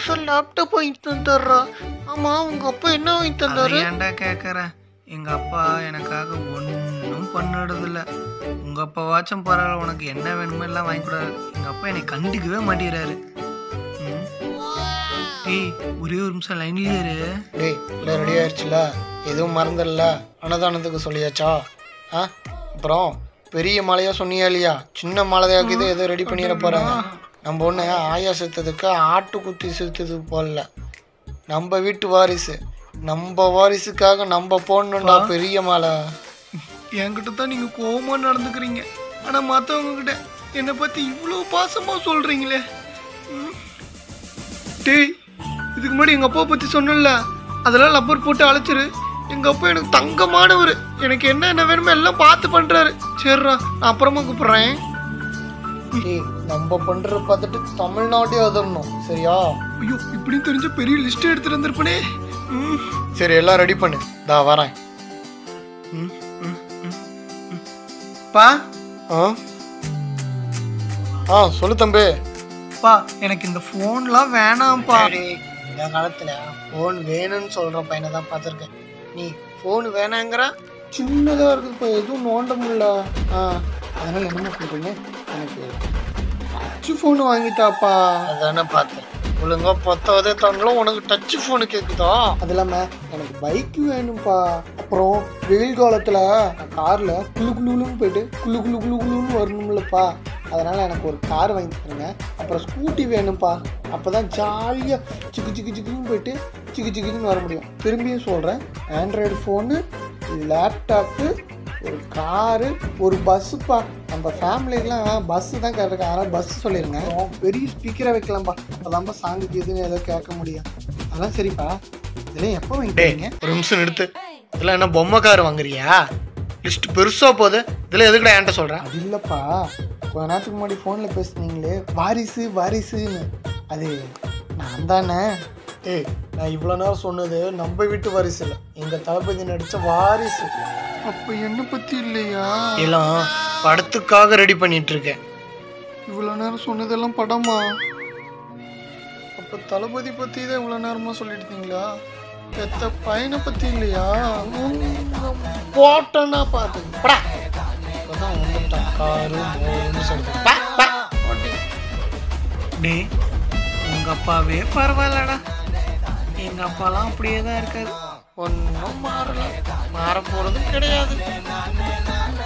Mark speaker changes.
Speaker 1: புதுசா லேப்டாப் வாங்கி தந்தாரா ஆமா உங்க அப்பா என்ன வாங்கி
Speaker 2: அதை
Speaker 1: தந்தாரு
Speaker 2: ஏன்டா கேட்குறேன் எங்கள் அப்பா எனக்காக ஒன்றும் பண்ணிடுறதில்ல உங்கள் அப்பா வாச்சும் பரவாயில்ல உனக்கு என்ன வேணுமோ எல்லாம் வாங்கி கொடுறாரு எங்கள் அப்பா என்னை கண்டுக்கவே மாட்டேங்கிறாரு ம். ஏய் ஒரே ஒரு நிமிஷம் லைன்லேயே இரு
Speaker 1: டேய் எல்லாம் ரெடி ஆயிடுச்சுல எதுவும் மறந்துடல அன்னதானத்துக்கு சொல்லியாச்சா ஆ அப்புறம் பெரிய மலையா சொன்னியா இல்லையா சின்ன மலையாக்கு இது ஏதோ ரெடி பண்ணிட போறேன் நம்ம ஒன்று ஆயா செத்ததுக்கு ஆட்டு குத்தி செத்ததுக்கு போடல நம்ம வீட்டு வாரிசு நம்ம வாரிசுக்காக நம்ம போடணும்டா பெரிய மலை
Speaker 2: என்கிட்ட தான் நீங்கள் கோவமாக நடந்துக்கிறீங்க ஆனால் மற்றவங்க கிட்ட என்னை பற்றி இவ்வளோ பாசமாக சொல்கிறீங்களே டேய் இதுக்கு முன்னாடி எங்கள் அப்பா பற்றி சொன்னல அதெல்லாம் லப்பர் போட்டு அழைச்சிரு எங்கள் அப்பா எனக்கு தங்கமானவர் எனக்கு என்ன என்ன வேணுமோ எல்லாம் பார்த்து பண்ணுறாரு சரிடா நான் அப்புறமா கூப்பிட்றேன்
Speaker 1: டேய் நம்ம பண்றத பார்த்துட்டு தமிழ்நாடே அதிரணும் சரியா
Speaker 2: ஐயோ இப்படின்னு தெரிஞ்ச பெரிய லிஸ்ட் எடுத்துட்டு வந்திருப்பனே ம்
Speaker 1: சரி எல்லாம் ரெடி பண்ணு தா வரேன்
Speaker 2: ம், ம், ம், ம். பா
Speaker 1: ஆ ஆ சொல்லு தம்பி
Speaker 2: பா எனக்கு இந்த ஃபோன்லாம் வேணாம்ப்பா
Speaker 1: சரி இந்த காலத்துல ஃபோன் வேணும்னு சொல்ற பையனை தான் பார்த்துருக்கேன் நீ ஃபோன் வேணாங்கிற சின்னதா இருக்குதுப்பா எதுவும் நோண்ட முடியல ஆ அதனால என்ன சொல்றீங்க எனக்கு டச் ஃபோன் வாங்கிட்டாப்பா அதானே பார்த்தேன் ஒழுங்கா பத்தாவது தாண்டாலும் உனக்கு டச் ஃபோனு கேக்குதா அது இல்லாம எனக்கு பைக் வேணும்ப்பா அப்புறம் வெயில் காலத்துல கார்ல குளு குளுன்னு போயிட்டு குளு குளு குளு குளுன்னு வரணும்லப்பா அதனால எனக்கு ஒரு கார் வாங்கி தருங்க அப்புறம் ஸ்கூட்டி வேணும்ப்பா அப்பதான் ஜாலியா சிக்கு சிக்கு சிக்குன்னு போயிட்டு சிக்கு சிக்குன்னு வர முடியும் திரும்பியும் சொல்றேன் ஆண்ட்ராய்டு ஃபோனு லேப்டாப்பு ஒரு காரு ஒரு பஸ்ஸுப்பா நம்ம ஃபேமிலிக்கெலாம் பஸ்ஸு தான் கரெக்டாக அதனால் பஸ் சொல்லிடுங்க பெரிய ஸ்பீக்கராக வைக்கலாம்ப்பா அப்போதான்ப்பா சாங்குக்கு எதுன்னு ஏதோ கேட்க முடியும் அதெல்லாம் சரிப்பா இதெல்லாம் எப்போ வாங்கிட்டீங்க ஒரு நிமிஷம் நிறுத்து இதெல்லாம் என்ன பொம்மை கார் வாங்குறியா லிஸ்ட் பெருசாக போகுது இதெல்லாம் எதுக்குடா என்கிட்ட சொல்கிறேன் அது இல்லைப்பா கொஞ்ச நேரத்துக்கு முன்னாடி ஃபோனில் பேசுனீங்களே வாரிசு வாரிசுன்னு அது நான் தானே ஏய் நான் இவ்வளோ நேரம் சொன்னது நம்ம வீட்டு வாரிசு இல்லை எங்கள் தளபதி நடித்த வாரிசு
Speaker 2: அப்ப என்ன பத்தி இல்லையா
Speaker 1: எல்லாம் படத்துக்காக ரெடி பண்ணிட்டு இருக்கேன்
Speaker 2: இவ்வளவு நேரம் சொன்னதெல்லாம் படமா
Speaker 1: அப்ப தளபதி பத்தி தான் இவ்வளவு நேரமா சொல்லிட்டு இருந்தீங்களா பெத்த பையனை பத்தி இல்லையா போட்டனா பாத்து படா இப்பதான் வந்துட்டான் காரு மோருன்னு சொல்லிட்டு பா, பா.
Speaker 2: டேய் உங்க அப்பாவே பரவாயில்லடா எங்க அப்பாலாம் அப்படியே தான் இருக்காரு
Speaker 1: ஒன்றும் மாறல மாற போறதும் கிடையாது